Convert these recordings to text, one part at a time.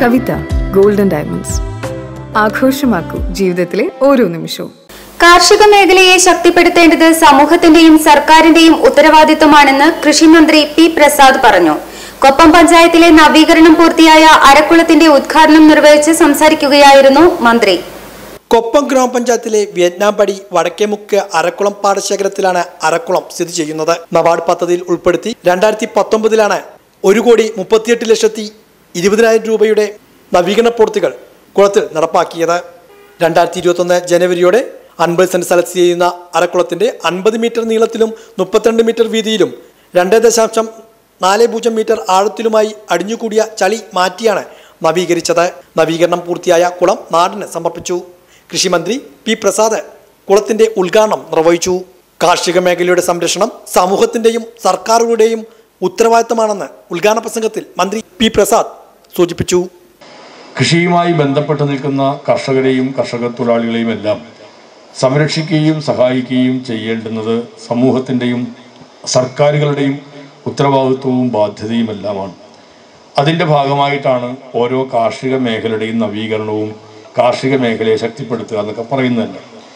കവിത golden diamonds ആഘോഷമാക്കൂ ജീവിതത്തിലെ ഓരോ നിമിഷവും കാർഷിക മേഖലയെ ശക്തിപ്പെടുത്തേണ്ടത് സമൂഹത്തിന്റെയും സർക്കാരിന്റെയും ഉത്തരവാദിത്വമാണെന്ന് കൃഷിമന്ത്രി പി പ്രസാദ് പറഞ്ഞു കൊപ്പം പഞ്ചായത്തിലെ നവീകരണം പൂർത്തിയായ അരക്കുളത്തിന്റെ ഉദ്ഘാടനം നിർവഹിച്ച് സംസാരിക്കുകയായിരുന്നു മന്ത്രി കൊപ്പം ഗ്രാമപഞ്ചായത്തിലെ വിയറ്റ്നാം പടി വടക്കേമുക്ക് അരക്കുളം പാടശേഖരത്തിലാണ് അരക്കുളം സ്ഥിതി ചെയ്യുന്നത് നബാർഡ് പദ്ധതിയിൽ ഉൾപ്പെടുത്തി രണ്ടായിരത്തി പത്തൊമ്പതിലാണ് ഒരു കോടി മുപ്പത്തിയെട്ട് ലക്ഷത്തി ഇരുപതിനായിരം രൂപയുടെ നവീകരണ പ്രവൃത്തികൾ കുളത്തിൽ നടപ്പാക്കിയത് രണ്ടായിരത്തി ഇരുപത്തൊന്ന് ജനുവരിയോടെ അൻപത് സെന്റ് സ്ഥലത്ത് സ്ഥിതി ചെയ്യുന്ന അരക്കുളത്തിന്റെ അൻപത് മീറ്റർ നീളത്തിലും മുപ്പത്തിരണ്ട് മീറ്റർ വീതിയിലും രണ്ട് ദശാംശം നാല് പൂജ്യം മീറ്റർ ആഴത്തിലുമായി അടിഞ്ഞുകൂടിയ ചളി മാറ്റിയാണ് നവീകരിച്ചത് നവീകരണം പൂർത്തിയായ കുളം നാടിന് സമർപ്പിച്ചു കൃഷിമന്ത്രി പി പ്രസാദ് കുളത്തിന്റെ ഉദ്ഘാടനം നിർവഹിച്ചു കാർഷിക മേഖലയുടെ സംരക്ഷണം സമൂഹത്തിന്റെയും സർക്കാരുകളുടെയും ഉത്തരവാദിത്തമാണെന്ന് ഉദ്ഘാടന പ്രസംഗത്തിൽ മന്ത്രി പി പ്രസാദ് സൂചിപ്പിച്ചു കൃഷിയുമായി ബന്ധപ്പെട്ട് നിൽക്കുന്ന കർഷകരെയും കർഷക തൊഴിലാളികളെയും എല്ലാം സംരക്ഷിക്കുകയും സഹായിക്കുകയും ചെയ്യേണ്ടുന്നത് സമൂഹത്തിൻ്റെയും സർക്കാരുകളുടെയും ഉത്തരവാദിത്വവും ബാധ്യതയും എല്ലാമാണ് അതിൻ്റെ ഭാഗമായിട്ടാണ് ഓരോ കാർഷിക മേഖലയുടെയും നവീകരണവും കാർഷിക മേഖലയെ ശക്തിപ്പെടുത്തുക എന്നൊക്കെ പറയുന്നതല്ല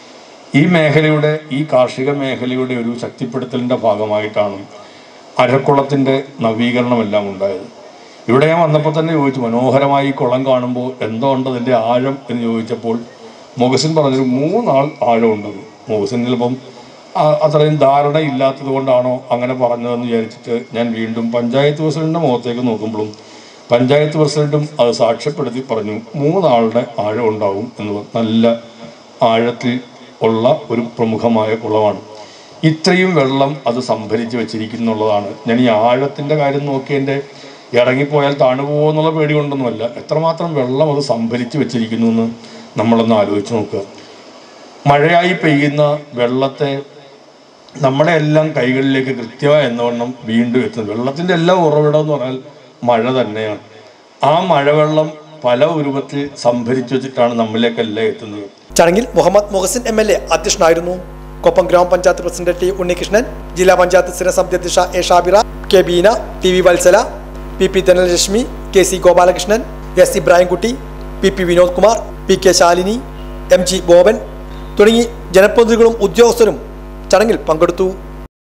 ഈ മേഖലയുടെ ഈ കാർഷിക മേഖലയുടെ ഒരു ശക്തിപ്പെടുത്തലിൻ്റെ ഭാഗമായിട്ടാണ് അരക്കുളത്തിൻ്റെ നവീകരണമെല്ലാം ഉണ്ടായത് ഇവിടെ ഞാൻ വന്നപ്പോൾ തന്നെ ചോദിച്ചു മനോഹരമായി ഈ കുളം കാണുമ്പോൾ എന്തോ ഉണ്ട് അതിൻ്റെ ആഴം എന്ന് ചോദിച്ചപ്പോൾ മുഖസിൻ പറഞ്ഞൊരു മൂന്നാൾ ആഴമുണ്ടത് മുഖസിൻ ചിലപ്പം ആ- അത്രയും ധാരണ ഇല്ലാത്തത് കൊണ്ടാണോ അങ്ങനെ പറഞ്ഞതെന്ന് വിചാരിച്ചിട്ട് ഞാൻ വീണ്ടും പഞ്ചായത്ത് പ്രസിഡന്റിന്റെ മുഖത്തേക്ക് നോക്കുമ്പോഴും പഞ്ചായത്ത് പ്രസിഡന്റും അത് സാക്ഷ്യപ്പെടുത്തി പറഞ്ഞു മൂന്നാളുടെ ആഴം ഉണ്ടാവും എന്ന് പറഞ്ഞു. നല്ല ആഴത്തിൽ ഉള്ള ഒരു പ്രമുഖമായ കുളമാണ് ഇത്രയും വെള്ളം അത് സംഭരിച്ച് വെച്ചിരിക്കുന്നുള്ളതാണ് ഞാൻ ഈ ആഴത്തിൻ്റെ കാര്യം നോക്കി എൻ്റെ ഇറങ്ങിപ്പോയാൽ താണുപോകുമോ എന്നുള്ള പേടി കൊണ്ടൊന്നുമല്ല എത്രമാത്രം വെള്ളം അത് സംഭരിച്ച് വെച്ചിരിക്കുന്നു എന്ന് നമ്മളൊന്ന് ആലോചിച്ച് നോക്കുക മഴയായി പെയ്യുന്ന വെള്ളത്തെ നമ്മുടെ എല്ലാം കൈകളിലേക്ക് കൃത്യമായി എന്നവണ്ണം വീണ്ടും എത്തുന്നത് വെള്ളത്തിൻ്റെ എല്ലാ ഉറവിടം എന്ന് പറഞ്ഞാൽ മഴ തന്നെയാണ് ആ മഴവെള്ളം പല രൂപത്തിൽ സംഭരിച്ചു വെച്ചിട്ടാണ് നമ്മിലേക്കെല്ലാം എത്തുന്നത് ചടങ്ങിൽ Muhammad Muhsin M L A അധ്യക്ഷനായിരുന്നു കൊപ്പം ഗ്രാമപഞ്ചായത്ത് പ്രസിഡന്റ് ടി ഉണ്ണികൃഷ്ണൻ ജില്ലാ പഞ്ചായത്ത് സ്ഥിര സമിതി അധ്യക്ഷ A Shabira K Beena T V Vatsala P P Dhanalakshmi K C Gopalakrishnan S Ibrahimkutty P P Vinod Kumar P K Shalini M G Boban തുടങ്ങി ജനപ്രതിനിധികളും ഉദ്യോഗസ്ഥരും ചടങ്ങിൽ പങ്കെടുത്തു